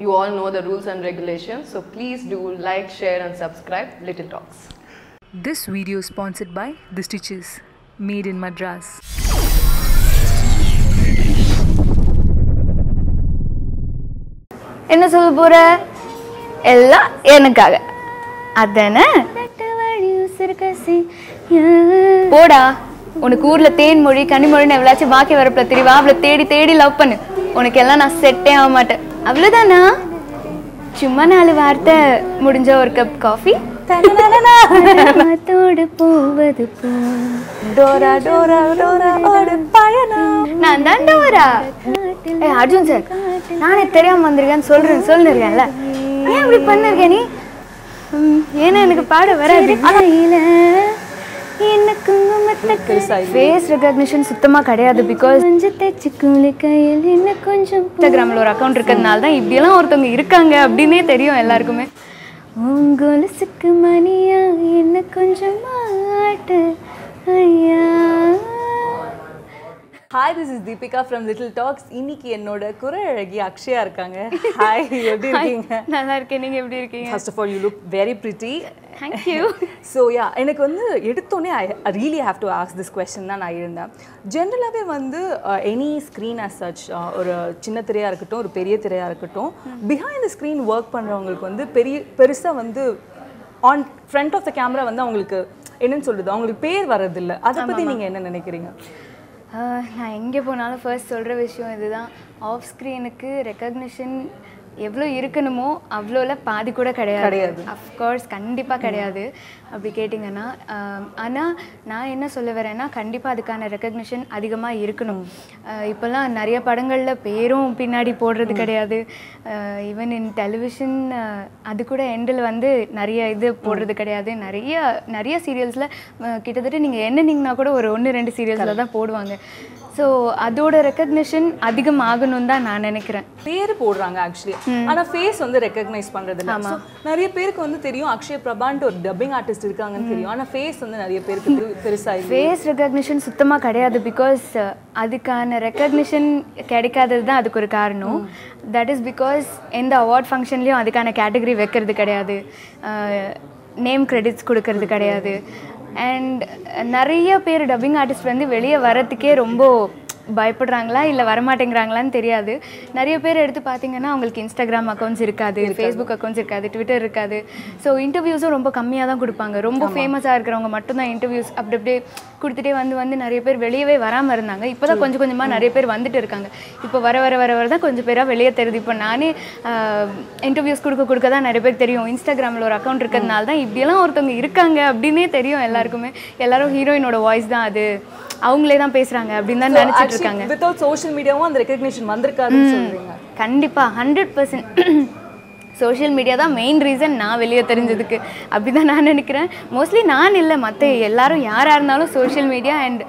you all know the rules and regulations. So please do like, share, and subscribe. Little Talks. This video is sponsored by The Stitches, made in Madras. என்ன சொல்ல போற எல்லாம் எனக்காக அதானே போடா உனக்கு ஊர்ல தேன்மொழி கனிமொழின்னு எவ்வளாச்சும் வாக்கி வரப்புல தெரியவா அவளை தேடி தேடி லவ் பண்ணு உனக்கு எல்லாம் நான் செட்டே ஆக மாட்டேன் அவ்வளவுதானா சும்மா நாலு வார்த்தை முடிஞ்ச ஒரு கப் காஃபி தோடு போவது டோரா டோரா டோரா ஓடு பயணம் நான் தான் டோரா ஏய் அர்ஜுன் சார் நானே தெரியாம வந்திருக்கேன்னு சொல்றேன் சொல்லிருக்கேன்ல ஏன் இப்படி பண்ணிருக்க நீ ம், ஏன்னா எனக்கு பாட வராது என்ன குங்குமத்துக்கு ஃபேஸ் ரெகக்னிஷன் சுத்தமா கிடையாது பிகாஸ் கொஞ்சம் தேச்சு குளிக்கையில் என்ன கொஞ்சம் இன்ஸ்டாகிராமில் ஒரு அக்கௌண்ட் இருக்கிறதுனால தான் இப்படியெல்லாம் ஒருத்தவங்க இருக்காங்க அப்படின்னே தெரியும் எல்லாருக்குமே உங்கொலுசுக்கு மணியா என்ன கொஞ்சம் மாட்டு ஐயா hi this is Deepika from little talks இன்னைக்கு என்னோட குரல் அழகி அக்ஷயா இருக்காங்க ஹாய் எப்படி இருக்கீங்க நல்லா இருக்கேன் நீங்க எப்படி இருக்கீங்க first of all you look very pretty thank you so yeah எனக்கு வந்து எடுத்தோடனே I really have to ask this question தான் நான் இருந்தேன் ஜென்ரலாகவே வந்து any screen as such uh, ஒரு சின்ன திரையாக இருக்கட்டும் ஒரு பெரிய திரையாக இருக்கட்டும் பிஹைண்ட் த ஸ்க்ரீன் ஒர்க் பண்ணுறவங்களுக்கு வந்து பெரிய பெருசாக வந்து on front of the camera வந்து அவங்களுக்கு என்னன்னு சொல்றது அவங்களுக்கு பேர் வர்றதில்ல அதை பற்றி நீங்கள் என்ன நினைக்கிறீங்க நான் எங்கே போனாலும் ஃபர்ஸ்ட் சொல்கிற விஷயம் இதுதான் ஆஃப் ஸ்க்ரீனுக்கு ரெக்கக்னிஷன் எவ்வளோ இருக்கணுமோ அவ்வளோல பாதி கூட கிடையாது கிடையாது. அஃப்கோர்ஸ் கண்டிப்பாக கிடையாது அப்படி கேட்டிங்கன்னா ஆனால் நான் என்ன சொல்ல வரேன்னா கண்டிப்பாக அதுக்கான ரெக்கக்னிஷன் அதிகமாக இருக்கணும் ஆஹ் இப்போல்லாம் நிறைய படங்களில் பேரும் பின்னாடி போடுறது கிடையாது ஈவன் இன் டெலிவிஷன் அது கூட எண்டில் வந்து நிறைய இது போடுறது கிடையாது நிறைய நிறைய சீரியல்ஸில் கிட்டத்தட்ட நீங்கள் என்னன்னீங்கன்னா கூட ஒரு ஒன்று ரெண்டு சீரியல்ஸில் தான் போடுவாங்க ஸோ அதோட ரெக்கக்னிஷன் அதிகம் ஆகணும் தான் நான் நினைக்கிறேன் பேர் போடுறாங்க ஆக்சுவலி ஆனா ஃபேஸ் வந்து ரெக்கக்னைஸ் பண்றது இல்ல So, நிறைய பேருக்கு வந்து தெரியும் அக்ஷய் பிரபான்ட்டு ஒரு டப்பிங் ஆர்டிஸ்ட் இருக்காங்கன்னு தெரியும் ஆனா ஃபேஸ் வந்து நிறைய பேருக்கு பெரு- பெருசா இல்லை ஃபேஸ் ரெக்கக்னிஷன் சுத்தமாக கிடையாது பிகாஸ் அதுக்கான ரெக்கக்னிஷன் கிடைக்காதது தான் அதுக்கு ஒரு காரணம் தட் இஸ் பிகாஸ் எந்த அவார்ட் ஃபங்க்ஷன்லேயும் அதுக்கான கேட்டகரி வைக்கிறது கிடையாது நேம் கிரெடிட்ஸ் கொடுக்கறது கிடையாது அண்ட் நிறைய பேர் டப்பிங் ஆர்டிஸ்ட் வந்து வெளியே வரத்துக்கே ரொம்ப பயப்படுறாங்களா இல்லை வரமாட்டேங்கிறாங்களான்னு தெரியாது நிறைய பேர் எடுத்து பார்த்தீங்கன்னா அவங்களுக்கு இன்ஸ்டாகிராம் அக்கௌண்ட்ஸ் இருக்காது ஃபேஸ்புக் அக்கௌண்ட்ஸ் இருக்காது ட்விட்டர் இருக்காது ஸோ இன்டர்வியூஸும் ரொம்ப கம்மியாக தான் கொடுப்பாங்க ரொம்ப ஃபேமஸாக இருக்கிறவங்க மட்டும்தான் இன்டர்வியூஸ் அப்படி அப்படியே கொடுத்துட்டே வந்து வந்து நிறைய பேர் வெளியவே வராமல் இருந்தாங்க இப்போ தான் கொஞ்சம் கொஞ்சமாக நிறைய பேர் வந்துட்டு இருக்காங்க இப்போ வர வர வர வர தான் கொஞ்சம் பேராக வெளியே தெரியுது இப்போ நானே இன்டர்வியூஸ் கொடுக்க கொடுக்க தான் நிறைய பேர் தெரியும் இன்ஸ்டாகிராமில் ஒரு அக்கௌண்ட் இருக்கிறதுனால தான் இப்படியெல்லாம் ஒருத்தவங்க இருக்காங்க அப்படின்னே தெரியும் எல்லாருக்குமே எல்லாரும் ஹீரோயினோட வாய்ஸ் தான் அது அவங்களே தான் பேசுகிறாங்க அப்படின்னு தான் நினச்சிட்டு இருக்காங்க வித்தவுட் சோஷியல் மீடியாவும் அந்த ரெக்கக்னிஷன் வந்திருக்காதுன்னு சொல்றீங்க கண்டிப்பாக ஹண்ட்ரட் பர்சன்ட் சோஷியல் மீடியா தான் மெயின் ரீசன் நான் வெளியே தெரிஞ்சதுக்கு அப்படி தான் நான் நினைக்கிறேன் மோஸ்ட்லி நான் இல்லை மற்ற எல்லாரும் யாராக இருந்தாலும் சோஷியல் மீடியா அண்ட்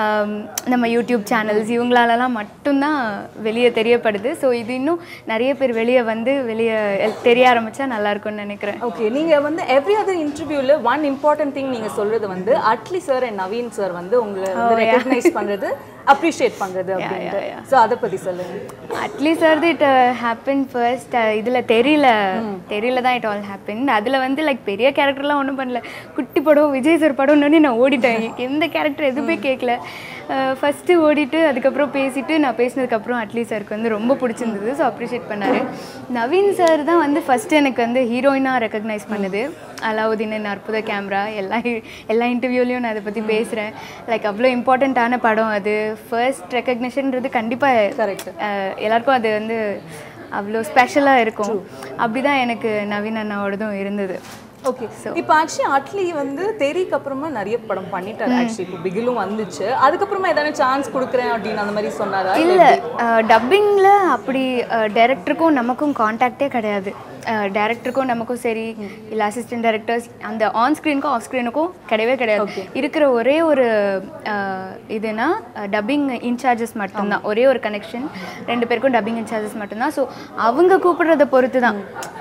நம்ம யூடியூப் சேனல்ஸ் இவங்களாலலாம் மட்டும்தான் வெளியே தெரியப்படுது ஸோ இது இன்னும் நிறைய பேர் வெளியே வந்து வெளியே தெரிய ஆரம்பித்தா நல்லாயிருக்கும்னு நினைக்கிறேன் ஓகே நீங்க வந்து எவ்ரி அதர் இன்டர்வியூல ஒன் இம்பார்ட்டன்ட் திங் நீங்க சொல்றது வந்து Atlee sir and Naveen sir வந்து உங்களை வந்து ரெக்கக்னைஸ் பண்றது அப்ரிஷியேட் பண்றது அப்படின்ட்டு ஸோ அதை பத்தி சொல்லுங்க அட்லீஸ்ட் வந்து இட் ஹேப்பன் ஃபர்ஸ்ட் இதில் தெரியல தெரியல தான் இட் ஆல் ஹேப்பன் அதில் வந்து லைக் பெரிய கேரக்டர்லாம் ஒன்றும் பண்ணல குட்டி படம் விஜய் சார் படம்னு நான் ஓடிட்டேன் எனக்கு எந்த கேரக்டர் எதுவுமே கேட்கல ஃபஸ்ட்டு ஓடிட்டு அதுக்கப்புறம் பேசிட்டு நான் பேசினதுக்கப்புறம் அட்லீஸ்ட் சாருக்கு வந்து ரொம்ப பிடிச்சிருந்தது ஸோ அப்ரிஷியேட் பண்ணார் நவீன் சார் தான் வந்து ஃபஸ்ட்டு எனக்கு வந்து ஹீரோயினாக ரெக்கக்னைஸ் பண்ணுது அலாவுதீன் அற்புத கேமரா எல்லா எல்லா இன்டர்வியூலையும் நான் அதை பற்றி பேசுகிறேன் லைக் அவ்வளோ இம்பார்ட்டண்ட்டான படம் அது ஃபர்ஸ்ட் ரெக்கக்னிஷன்ன்றது கண்டிப்பாக Correct. எல்லாருக்கும் அது வந்து அவ்வளோ ஸ்பெஷலாக இருக்கும் அப்படி தான் எனக்கு நவீன் அண்ணாவோடதும் இருந்தது ஓகே இப்போ ஆக்சுவலி அட்லி வந்து தெறிக்கு அப்புறமா நிறைய படம் பண்ணிட்டாரு ஆக்சுவலி இப்போ பிகிலும் வந்துச்சு அதுக்கப்புறமா ஏதாவது சான்ஸ் கொடுக்குறேன் அப்படின்னு அந்த மாதிரி சொன்னாரா இல்லை டப்பிங்கில் அப்படி டைரக்டருக்கும் நமக்கும் காண்டாக்டே கிடையாது டேரக்டருக்கும் நமக்கும் சரி இல்லை அசிஸ்டன்ட் டைரக்டர்ஸ் அந்த ஆன் ஸ்க்ரீனுக்கும் ஆஃப் ஸ்க்ரீனுக்கும் கிடையவே கிடையாது இருக்கிற ஒரே ஒரு அஹ், இதுனா டப்பிங் இன்சார்ஜஸ் மட்டும்தான் ஒரே ஒரு கனெக்ஷன் ரெண்டு பேருக்கும் டப்பிங் இன்சார்ஜஸ் மட்டும்தான் ஸோ அவங்க கூப்பிடுறத பொறுத்து தான்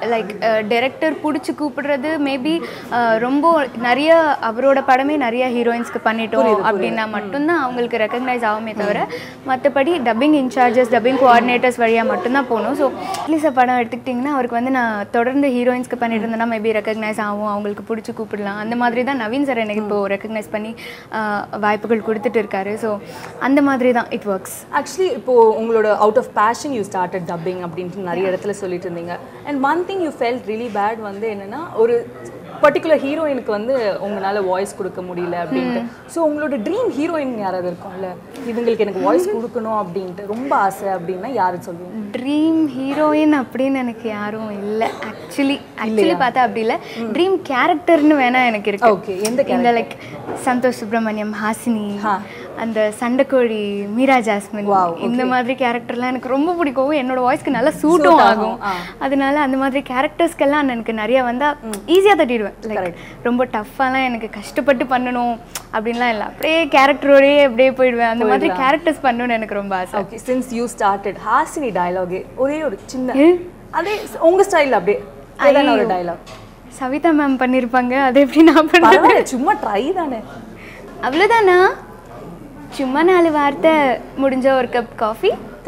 லைக் டைரக்டர் பிடிச்சி கூப்பிடுறது மேபி ரொம்ப நிறைய அவரோட படமே நிறைய ஹீரோயின்ஸ்க்கு பண்ணிட்டோம் அப்படின்னா மட்டும்தான் அவங்களுக்கு ரெக்கக்னைஸ் ஆகுமே தவிர மற்றபடி டப்பிங் இன்சார்ஜஸ் டப்பிங் கோஆர்டினேட்டர்ஸ் வழியாக மட்டும்தான் போகணும் ஸோ அட்லீஸ்ட் படம் எடுத்துக்கிட்டிங்கன்னா அவருக்கு வந்து நான் தொடர்ந்து ஹீரோயின்ஸ்க்கு பண்ணிட்டு இருந்தேன்னா மேபி ரெக்கக்னைஸ் ஆகும் அவங்களுக்கு பிடிச்சி கூப்பிடலாம் அந்த மாதிரி தான் நவீன் சார் எனக்கு இப்போ ரெக்கக்னைஸ் பண்ணி ஆஹ், வாய்ப்புகள் கொடுத்துட்டு இருக்காரு ஸோ அந்த மாதிரி தான் இட் ஒர்க்ஸ் ஆக்சுவலி இப்போ உங்களோட out of passion you started dubbing அப்படின்ட்டு நிறைய இடத்துல சொல்லிட்டு இருந்தீங்க and one thing you felt really bad வந்து என்னன்னா ஒரு பர்டிகுலர் ஹீரோயினுக்கு வந்து உங்களால வாய்ஸ் கொடுக்க முடியல அப்படின்ட்டு ஸோ உங்களோட ட்ரீம் ஹீரோயின் யாராவது இருக்கும்ல இவங்களுக்கு எனக்கு வாய்ஸ் கொடுக்கணும் அப்படின்ட்டு ரொம்ப ஆசை அப்படின்னா யாரு சொல்லுவீங்க ட்ரீம் ஹீரோயின் அப்படின்னு எனக்கு யாரும் இல்லை ஆக்சுவலி ஆக்சுவலி பார்த்தா அப்படி இல்லை ட்ரீம் கேரக்டர்னு வேணா எனக்கு இருக்கு Okay, எந்த இந்த லைக் சந்தோஷ் சுப்ரமணியம் ஹாசினி அந்த சண்டைக்கோழி மீரா ஜாஸ்மின் இந்த மாதிரி கேரக்டர்லாம் எனக்கு ரொம்ப பிடிக்கும் என்னோட வாய்ஸ்க்கு நல்லா சூட்டும் ஆகும் அதனால அந்த மாதிரி கேரக்டர்ஸ்க்கெல்லாம் எனக்கு நிறைய வந்தா ஈஸியாக தட்டிடுவேன் லைக் ரொம்ப டஃப்பாலாம் எனக்கு கஷ்டப்பட்டு பண்ணணும் அப்படின்லாம் இல்லை அப்படியே கேரக்டரோடயே அப்படியே போயிடுவேன் அந்த மாதிரி கேரக்டர்ஸ் பண்ணணும்னு எனக்கு ரொம்ப ஆசை okay since you started Hasini டயலாகே ஒரே ஒரு சின்ன அதே உங்க ஸ்டைல் அப்படியே ஏதான ஒரு டயலாக் சவிதா மேம் பண்ணியிருப்பாங்க அதை எப்படி நான் பண்ணுறேன் பரவாயில்ல சும்மா ட்ரை தானே அவ்வளோதானா சும்மா நாலு வார்த்தை முடிஞ்ச ஒரு கப் காஃபி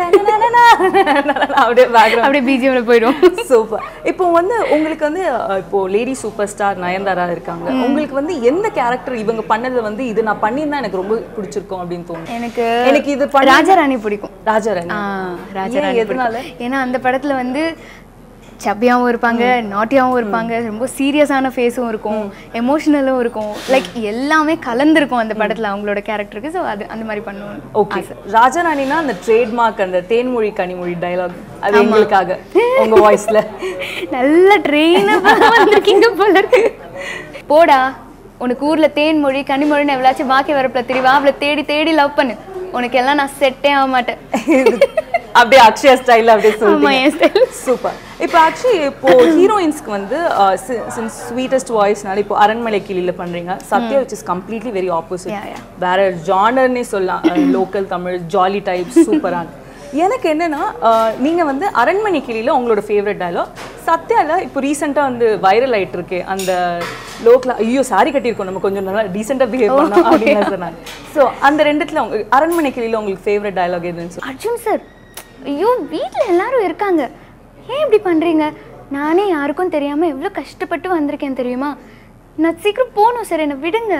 அப்படியே பேக்ரவுண்ட் அப்படியே பிஜிஎம்ல போயிடும் சூப்பர் இப்போ வந்து உங்களுக்கு வந்து அஹ், இப்போ லேடி சூப்பர் ஸ்டார் நயன்தாரா இருக்காங்க உங்களுக்கு வந்து எந்த கேரக்டர் இவங்க பண்ணது வந்து இது நான் பண்ணியிருந்தா எனக்கு ரொம்ப பிடிச்சிருக்கும் அப்படின்னு தோணும் எனக்கு எனக்கு இது பண்ண ராஜாராணி பிடிக்கும் ராஜாராணி ஆ, ராஜாராணி ஏன், எதனால? பிடிக்கும். ஏன்னா அந்த படத்துல வந்து சப்பியாவும் இருப்பாங்க நாட்டியாவும் இருப்பாங்க ரொம்ப சீரியஸான ஃபேஸும் இருக்கும் எமோஷனலும் இருக்கும் லைக் எல்லாமே கலந்துருக்கும் அந்த படத்துல அவங்களோட கேரக்டருக்கு ஸோ அது அந்த மாதிரி பண்ணுவோம் ஓகே ராஜாராணினா அந்த ட்ரேட்மார்க் அந்த தேன்மொழி கனிமொழி டயலாக் அது எங்களுக்காக உங்க வாய்ஸ்ல நல்ல ட்ரெயினாக வந்திருக்கீங்க போல இருக்கு போடா உனக்கு ஊர்ல தேன்மொழி கனிமொழின்னு எவ்வளாச்சும் பாக்கி வரப்புல தெரியவா அவளை தேடி தேடி லவ் பண்ணு உனக்கு எல்லாம் நான் செட்டே ஆக மாட்டேன் அப்படியே அக்ஷயா ஸ்டைல் அப்படியே ஆமா சொல்லுங்க என் ஸ்டைல் சூப்பர் இப்போ ஆக்சுவலி இப்போ ஹீரோயின்ஸ்க்கு வந்து சின்ஸ் ஸ்வீட்டஸ்ட் வாய்ஸ்னால இப்போ அரண்மனை கிளியில பண்றீங்க Sathya which is completely very opposite Yeah, yeah. வேற ஜானர்னே சொல்லலாம் லோக்கல் தமிழ் ஜாலி டைப் சூப்பரான எனக்கு என்னன்னா அஹ், நீங்க வந்து அரண்மனை கிளியில உங்களோட ஃபேவரட் டயலாக் சத்யால இப்போ ரீசெண்டாக வந்து வைரல் ஆயிட்டு இருக்கு அந்த லோக்கல் ஐயோ சாரி கட்டியிருக்கோம் நம்ம கொஞ்சம் நல்லா டீசெண்டாக பிஹேவ் பண்ணோம் அப்படின்னு சொன்னாங்க ஸோ அந்த ரெண்டுத்துல உங்க அரண்மனை கிளியில உங்களுக்கு ஃபேவரட் டயலாக் எதுன்னு சொல்லுங்க அர்ஜுன் சார் ஐயோ வீட்டில் எல்லாரும் இருக்காங்க ஏன் இப்படி பண்ணுறீங்க நானே யாருக்கும் தெரியாமல் எவ்வளோ கஷ்டப்பட்டு வந்திருக்கேன் தெரியுமா நான் சீக்கிரம் போகணும் சார் என்னை விடுங்க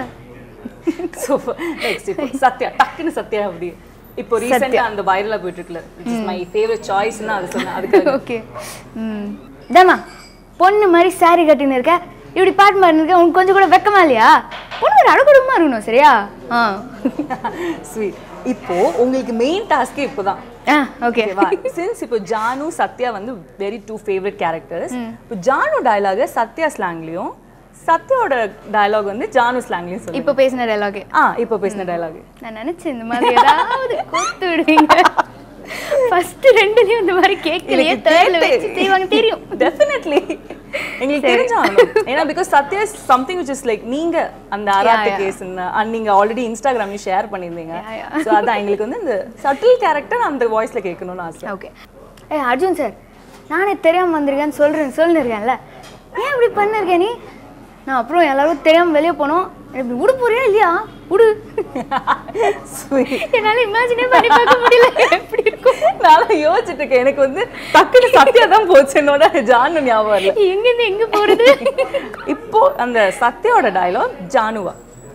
சூப்பர் நெக்ஸ்ட் இப்போ சத்யா டக்குன்னு சத்யா அப்படி இப்போ ரீசெண்டா அந்த வைரலா போயிட்டு இருக்குல்ல இட்ஸ் மை ஃபேவரட் சாய்ஸ்னா அது சொன்னேன் அதுக்கு ஓகே ம் தமா பொண்ணு மாதிரி saree கட்டின்னு இருக்க இப்படி பாட்டு மாதிரி இருக்க உனக்கு கொஞ்சம் கூட வெக்கமா இல்லையா பொண்ணு ஒரு அழகுடமா இருக்கணும் சரியா ஆ ஸ்வீட் இப்போ உங்களுக்கு மெயின் டாஸ்கே இப்போதான் ஆ ஓகே ஓகேவா சின்ஸ் இப்போ ஜானு சத்யா வந்து வெரி டூ ஃபேவரட் கேரக்டர்ஸ் இப்போ ஜானு டயலாக சத்யா ஸ்லாங்லயும் சத்யாவோட டயலாக் வந்து ஜானு ஸ்லாங்லயும் சொல்லி இப்போ பேசின டைலாக் ஆ இப்போ பேசின டயலாக் நான் நினைச்சேன் இந்த மாதிரி ஏதாவது கோத்து விடுவீங்க ஃபர்ஸ்ட் ரெண்டுலயும் இந்த மாதிரி கேட்கலையே தேர்ல வச்சு செய்வாங்க தெரியும் டெஃபினெட்லி எங்களுக்கு தெரிஞ்சாகணும் ஏன்னா because Sathya something which is like நீங்க அந்த அராத்து கேஸ் அண்ட் நீங்க ஆல்ரெடி இன்ஸ்டாகிராம்ல ஷேர் பண்ணியிருந்தீங்க ஸோ அதான் எங்களுக்கு வந்து இந்த சட்டில் கேரக்டர் அந்த வாய்ஸ்ல கேட்கணும்னு ஆசை ஓகே ஏய் அர்ஜுன் சார் நானே தெரியாம வந்திருக்கேன்னு சொல்றேன் சொல்லிருக்கேன்ல ஏன் இப்படி பண்ணிருக்க நீ நான் அப்புறம் எல்லாரும் தெரியாம வெளியே போனோம் இப்படி உடு போறியா இல்லையா உடு Sweet. என்னால இமேஜினே பண்ணி பார்க்க முடியல எப்படி இருக்கும் நான் யோசிச்சுட்டு இருக்கேன் எனக்கு வந்து டக்குனு சத்யா தான் போச்சு என்னோட ஜானு ஞாபகம் வரல எங்க இருந்து எங்க போறது இப்போ அந்த சத்யாவோட டயலாக் ஜானுவா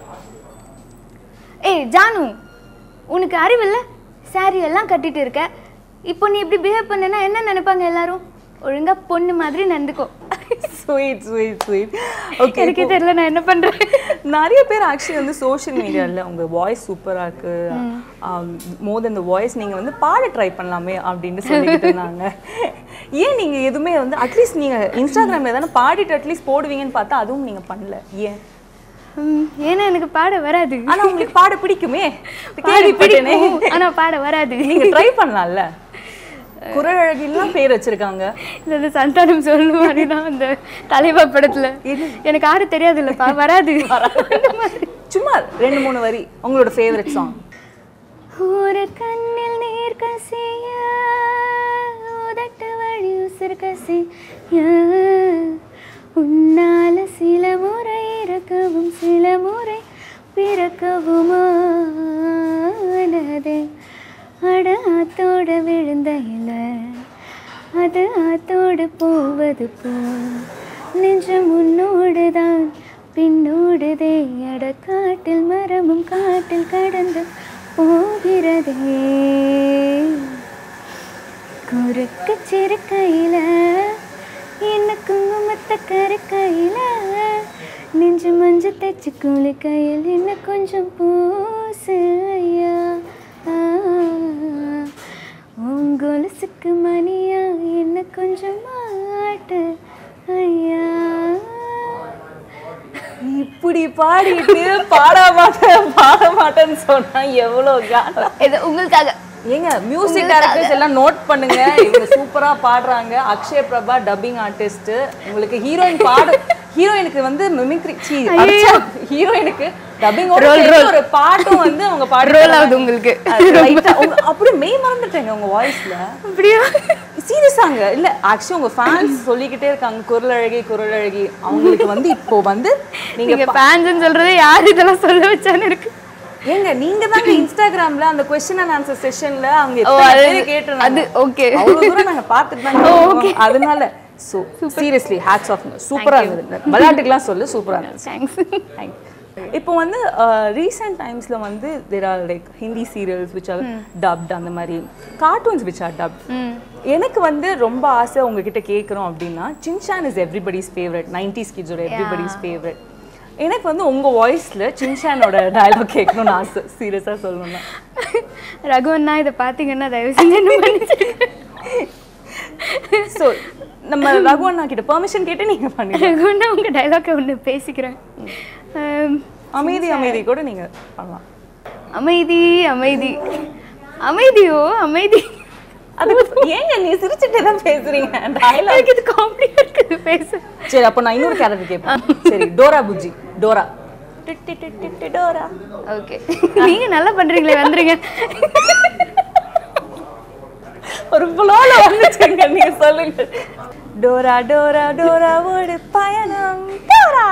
ஏய் ஜானு உனக்கு அறிவில்ல saree எல்லாம் கட்டிட்டு இருக்க இப்போ நீ இப்படி பிஹேவ் பண்ணனா என்ன நினைப்பாங்க எல்லாரும் ஒழுங்கா பொண்ணு மாதிரி நடந்துக்கோ ஸ்வீட் ஸ்வீட் ஸ்வீட் ஓகே எனக்கே தெரியல நான் என்ன பண்றேன் நிறைய பேர் ஆக்சுவலி வந்து சோஷியல் மீடியாவில் உங்க வாய்ஸ் சூப்பரா இருக்கு மோர் தென் வாய்ஸ் நீங்க வந்து பாட ட்ரை பண்ணலாமே அப்படின்னு சொல்லிட்டு இருந்தாங்க ஏன் நீங்க எதுவுமே வந்து அட்லீஸ்ட் நீங்க இன்ஸ்டாகிராம்ல தானே பாடிட்டு அட்லீஸ்ட் போடுவீங்கன்னு பார்த்தா அதுவும் நீங்க பண்ணல ஏன் ம், ஏன்னா எனக்கு பாட வராது ஆனா உங்களுக்கு பாட பிடிக்குமே பாட கேள்விப்பட்டேனே பிடிக்கும், ஆனா பாட வராது நீங்க ட்ரை பண்ணலாம்ல குரலழகிலாம் பேர் வச்சிருக்காங்க இந்த இந்த சந்தானம் சொல்லும் மாதிரிதான் அந்த தலைவா படத்துல எனக்கு ஆட தெரியாது இல்லப்பா வராது அந்த மாதிரி. சும்மா ரெண்டு மூணு வரி உங்களோட ஃபேவரட் சாங் ஒரு கண்ணில் நீர் கசிய உதட்டு வழி சிறுகசி உன்னால சில முறை இறக்கவும் சில முறை பிறக்கவுமானதே அட ஆத்தோட விழுந்த இலை அது ஆத்தோடு போவது போல் நெஞ்சம் உன்னோடு தான் பின்னோடுதே அட காட்டில் மரமும் காட்டில் கடந்து போகிறதே குறுக்கு சிறுக்கையில என்ன குங்குமத்தை கருக்கையில நெஞ்சு மஞ்சள் தைச்சு குளிக்கையில் என்ன கொஞ்சம் பூசு ஐயா ஆ, உன் கொலுசுக்கு மணியா என்ன கொஞ்சம் மாட்டு ஐயா இப்படி பாடிட்டு பாட மாட்டேன் பாட மாட்டேன்னு சொன்னா எவ்வளவு காலம் இது உங்களுக்காக ஏங்க மியூசிக் டைரக்டர்ஸ் எல்லாம் நோட் பண்ணுங்க இவங்க சூப்பரா பாடுறாங்க அக்ஷய் பிரபா டப்பிங் ஆர்டிஸ்ட் உங்களுக்கு ஹீரோயின் பாடு ஹீரோயினுக்கு வந்து மிமிக்ரி சி ஹீரோயினுக்கு டப்பிங் ஒரு பாட்டும் வந்து அவங்க பாடு Roll ஆகுது உங்களுக்கு. அப்படி மெய் மறந்துட்டேங்க உங்க வாய்ஸ்ல அப்படியா சீரியஸாங்க இல்ல ஆக்சுவலி உங்க ஃபேன்ஸ் சொல்லிக்கிட்டே இருக்காங்க குரல் அழகி குரல் அழகி அவங்களுக்கு வந்து இப்போ வந்து நீங்க நீங்க ஃபேன்ஸ்னு சொல்றதே யார் இதெல்லாம் சொல்ல வச்சான்னு இருக்கு ஏங்க நீங்க தாங்க இன்ஸ்டாகிராம்ல அந்த கொஸ்டின் அண்ட் ஆன்சர் செஷன்ல அவங்க ஓ, எத்தனை அது- பேர் கேட்டிருந்தாங்க அது okay. அவ்வளவு தூரம் நாங்க பார்த்துட்டு தான் இருக்கோம். அதனால சோ சீரியஸ்லி ஹேட்ஸ் ஆஃப் சூப்பரா இருந்தது விளையாட்டுக்கெல்லாம் சொல்லு சூப்பரா இருந்தது தேங்க்ஸ் Thank you. இப்போ வந்து ரீசெண்ட் டைம்ஸ்ல வந்து there are like Hindi serials which are dubbed அந்த மாதிரி கார்ட்டூன்ஸ் விச் ஆர் டப்ட் எனக்கு வந்து ரொம்ப ஆசை உங்ககிட்ட கேட்குறோம் அப்படின்னா Shinchan is everybody's favourite nineties கிட்ஸோட எவ்ரிபடிஸ் ஃபேவரட் எனக்கு வந்து உங்க வாய்ஸ்ல சின்சானோட டயலாக் கேட்கணும்னு ஆசை சீரியஸா சொல்லணும்னா ரகுவண்ணா இதை பார்த்தீங்கன்னா தயவு செஞ்சு என்ன மன்னிச்சிடுங்க. ஸோ நம்ம ரகு அண்ணா கிட்ட பெர்மிஷன் கேட்டு நீங்க பண்ணுங்க ரகுவண்ணா உங்க டைலாக்கை ஒன்று பேசிக்கிறேன் ஆம், அமைதி அமைதி கூட நீங்க பண்ணலாம் அமைதி அமைதி அமைதியோ அமைதி அதுக்கு ஏங்க நீ சிரிச்சுட்டே தான் பேசுறீங்க டயலாக் எனக்கு இது காமெடியா இருக்குது பேச சரி அப்போ நான் இன்னொரு கேரக்டர் கேட்பேன் சரி டோரா புஜ்ஜி டோரா டிட்டி டிட்டி டிட்டி டோரா ஓகே நீங்க நல்லா பண்றீங்களே வந்துருங்க ஒரு ஃப்ளோல வந்துச்சுங்க நீங்க சொல்லுங்க டோரா டோரா டோரா ஓடு பயணம் டோரா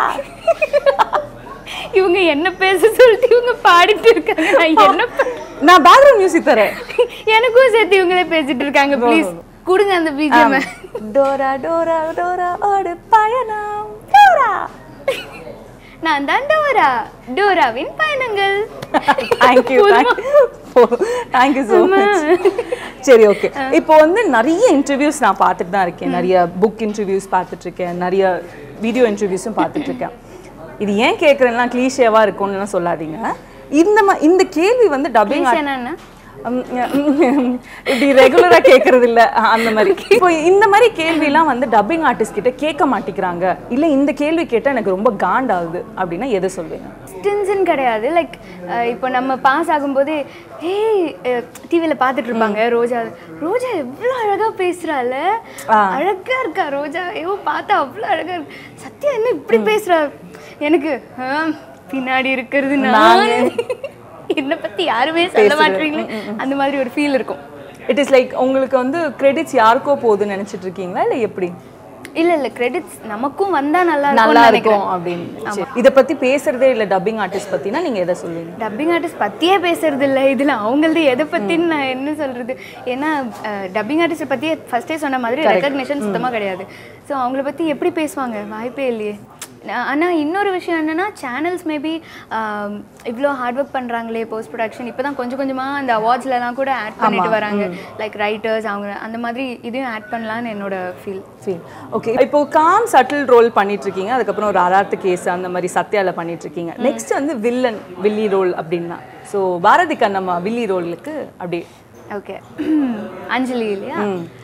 இவங்க என்ன பேச சொல்லிட்டு இவங்க பாடிட்டு இருக்காங்க நான் என்ன பண்றது? நான் பேக்ரவுண்ட் மியூசிக் தரேன் எனக்கும் சேர்த்து இவங்களே பேசிட்டு இருக்காங்க ப்ளீஸ் கொடுங்க அந்த பிஜிஎம் டோரா டோரா டோரா ஓடு பயணம் டோரா நான் தான் டோரா டோராவின் பயணங்கள் தேங்க்யூ தேங்க்யூ ஸோ மச் சரி ஓகே இப்போ வந்து நிறைய இன்டர்வியூஸ் நான் பார்த்துட்டு தான் இருக்கேன் நிறைய புக் இன்டர்வியூஸ் பார்த்துட்டு இருக்கேன் நிறைய வீடியோ இன்டர்வியூஸும் பார்த்துட்டு இருக்கேன் இது ஏன் கேட்குறேன்னா க்ளீஷேவாக இருக்கும்னு சொல்லாதீங்க இந்த மா இந்த கேள்வி வந்து டப்பிங் என்னன்னா இப்படி ரெகுலரா கேக்குறது இல்ல அந்த மாதிரி இப்போ இந்த மாதிரி கேள்விலாம் வந்து டப்பிங் ஆர்டிஸ்ட் கிட்ட கேட்க மாட்டேங்கிறாங்க இல்ல இந்த கேள்வி கேட்டா எனக்கு ரொம்ப காண்டாகுது அப்படின்னா எதை சொல்வீங்க டிஸ்டன்ஸ்ன்னு கிடையாது லைக் இப்போ நம்ம பாஸ் ஆகும்போது ஏய் டிவியில் பார்த்துட்டு இருப்பாங்க ரோஜா ரோஜா எவ்வளோ அழகா பேசுறாள் அழகா இருக்கா ரோஜா ஐயோ பார்த்தா அவ்வளோ அழகா இருக்கு சத்யா என்ன இப்படி பேசுறா எனக்கு ஆ, பின்னாடி இருக்கிறது நான் என்னை பத்தி யாருமே சொல்ல மாட்டீங்களே அந்த மாதிரி ஒரு ஃபீல் இருக்கும் இட் இஸ் லைக் உங்களுக்கு வந்து கிரெடிட்ஸ் யாருக்கோ போகுதுன்னு நினைச்சிட்டு இருக்கீங்களா இல்ல எப்படி இல்ல இல்ல கிரெடிட்ஸ் நமக்கும் வந்தா நல்லா நல்லா இருக்கும்னு இருக்கும் நினைக்கிறேன் அப்படின்னு சரி. இத பத்தி பேசுறதே இல்ல டப்பிங் ஆர்டிஸ்ட் பத்தினா நீங்க எதை சொல்லுவீங்க டப்பிங் ஆர்டிஸ்ட் பற்றியே பேசுறது இல்லை இதில் அவங்களது எதை பற்றின்னு நான் என்ன சொல்கிறது ஏன்னா டப்பிங் ஆர்டிஸ்ட் பற்றியே ஃபஸ்ட்டே சொன்ன மாதிரி ரெக்கக்னிஷன் சுத்தமாக கிடையாது ஸோ அவங்கள பற்றி எப்படி பேசுவாங்க வாய்ப்பே இல்லையே ஆனால் இன்னொரு விஷயம் என்னென்னா சேனல்ஸ் மேபி இவ்வளோ ஹார்ட் ஒர்க் பண்ணுறாங்களே போஸ்ட் ப்ரொடக்ஷன் இப்போ தான் கொஞ்சம் கொஞ்சமாக அந்த அவார்ட்ஸ்லலாம் கூட ஆட் பண்ணிட்டு வராங்க லைக் ரைட்டர்ஸ் அவங்க அந்த மாதிரி இதையும் ஆட் பண்ணலான்னு என்னோட ஃபீல் சரி ஓகே இப்போ காம் சட்டில் ரோல் பண்ணிட்டு இருக்கீங்க அதுக்கப்புறம் ஒரு அராத்து கேஸ் அந்த மாதிரி சத்யால பண்ணிட்டு இருக்கீங்க நெக்ஸ்ட் வந்து வில்லன் வில்லி ரோல் அப்படின்னா ஸோ பாரதி கண்ணம்மா வில்லி ரோலுக்கு அப்படி ஓகே அஞ்சலி இல்லையா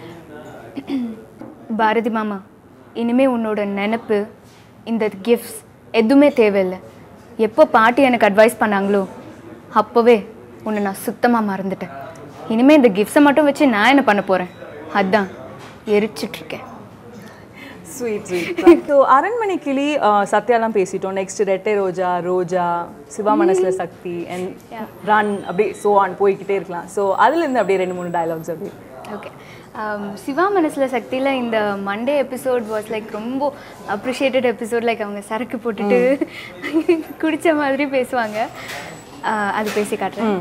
பாரதி மாமா இனிமே உன்னோட நினப்பு இந்த கிஃப்ட்ஸ் எதுவுமே தேவையில்லை எப்போ பாட்டி எனக்கு அட்வைஸ் பண்ணாங்களோ அப்போவே உன்னை நான் சுத்தமாக மறந்துட்டேன் இனிமே இந்த கிஃப்ட்ஸை மட்டும் வச்சு நான் என்ன பண்ண போகிறேன் அதான் எரிச்சிட்ருக்கேன் ஸ்வீட் ஸ்வீட் ஸோ அரண்மனை கிளி அஹ், சத்யாலாம் பேசிட்டோம் நெக்ஸ்ட் ரெட்டை ரோஜா ரோஜா சிவா மனசுல சக்தி அண்ட் ரன் அப்படியே சோ ஆன் போய்கிட்டே இருக்கலாம் ஸோ அதுலேருந்து அப்படியே ரெண்டு மூணு டயலாக்ஸ் அப்படி ஓகே சிவா மனசில் சக்தியில் இந்த மண்டே எபிசோட் வாஸ் லைக் ரொம்ப அப்ரிஷியேட்டட் எபிசோட் லைக் அவங்க சரக்கு போட்டுட்டு குடித்த மாதிரி பேசுவாங்க ஆஹ் அது பேசி காட்டுறேன்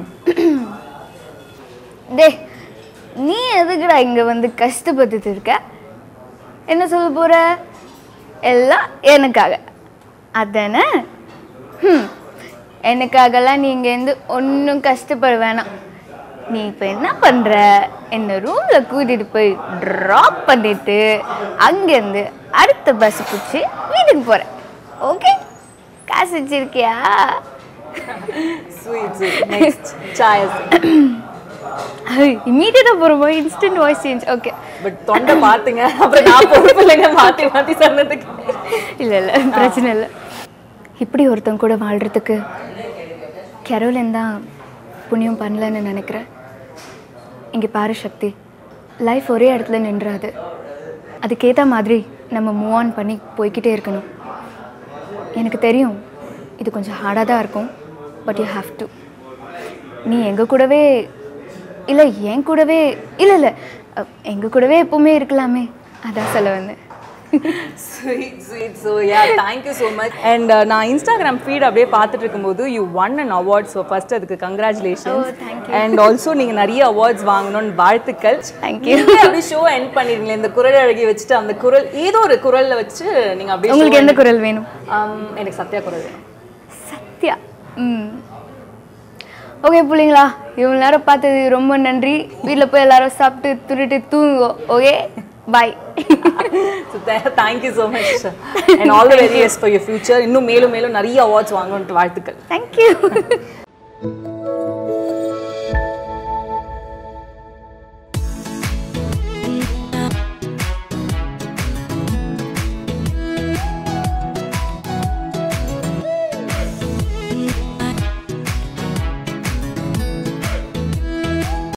டே நீ எதுக்குடா இங்கே வந்து கஷ்டப்பட்டுட்டு இருக்க என்ன சொல்ல போற எல்லாம் எனக்காக அதானே ம் எனக்காகலாம் நீ இங்கேருந்து ஒன்றும் கஷ்டப்பட வேணாம் நீ இப்போ என்ன பண்ணுற என்னை ரூமில் கூட்டிகிட்டு போய் ட்ராப் பண்ணிட்டு அங்கேருந்து அடுத்த பஸ் பிடிச்சி வீட்டுக்கு போகிறேன் ஓகே காசு வச்சிருக்கியா ஸ்வீட் ஸ்வீட் நெக்ஸ்ட் சாயஸ் இமீடியட்டாக போகிறோமோ instant voice change okay but தொண்டை பார்த்துங்க அப்புறம் நான் பொறுப்பு இல்லைங்க மாற்றி மாற்றி சொன்னதுக்கு இல்லை இல்லை பிரச்சனை இல்லை இப்படி ஒருத்தன் கூட வாழ்கிறதுக்கு கெரோலின் தான் புண்ணியம் பண்ணலன்னு நினைக்கிறேன் இங்கே பாரு சக்தி லைஃப் ஒரே இடத்துல நின்றாது அதுக்கேற்ற மாதிரி நம்ம மூவ் ஆன் பண்ணி போய்க்கிட்டே இருக்கணும் எனக்கு தெரியும் இது கொஞ்சம் ஹார்டாக தான் இருக்கும் பட் யூ ஹாவ் டு நீ எங்கள் கூடவே இல்லை என் கூடவே இல்லை இல்லை எங்கள் கூடவே எப்பவுமே இருக்கலாமே அதான் சொல்ல வந்தேன் sweet sweet so yeah thank you so much and நான் இன்ஸ்டாகிராம் ஃபீட் அப்படியே பார்த்துட்டு இருக்கும்போது you won and award so first அதுக்கு congratulation Oh, thank and also நீங்கள் நிறைய அவார்ட்ஸ் வாங்கணும்னு வாழ்த்துக்கள் Thank you. நீங்களே அப்படியே ஷோ எண்ட் பண்ணிருங்களேன் இந்த குரல் அழகி வச்சுட்டு அந்த குரல் ஏதோ ஒரு குரல்ல வச்சு நீங்கள் அப்படியே உங்களுக்கு show எந்த end- குரல் வேணும் Um, எனக்கு சத்யா குரல் வேணும் சத்யா ம் ஓகே பிள்ளைங்களா இவ்வளோ நேரம் பார்த்தது ரொம்ப நன்றி வீட்டில் போய் எல்லாரும் சாப்பிட்டு துருட்டு தூங்குங்க okay bye so thank you so much and all the very எஸ் ஃபார் யூர் ஃபியூச்சர் இன்னும் மேலும் மேலும் நிறைய அவார்ட்ஸ் வாங்கணுன்ட்டு வாழ்த்துக்கள் தேங்க்யூ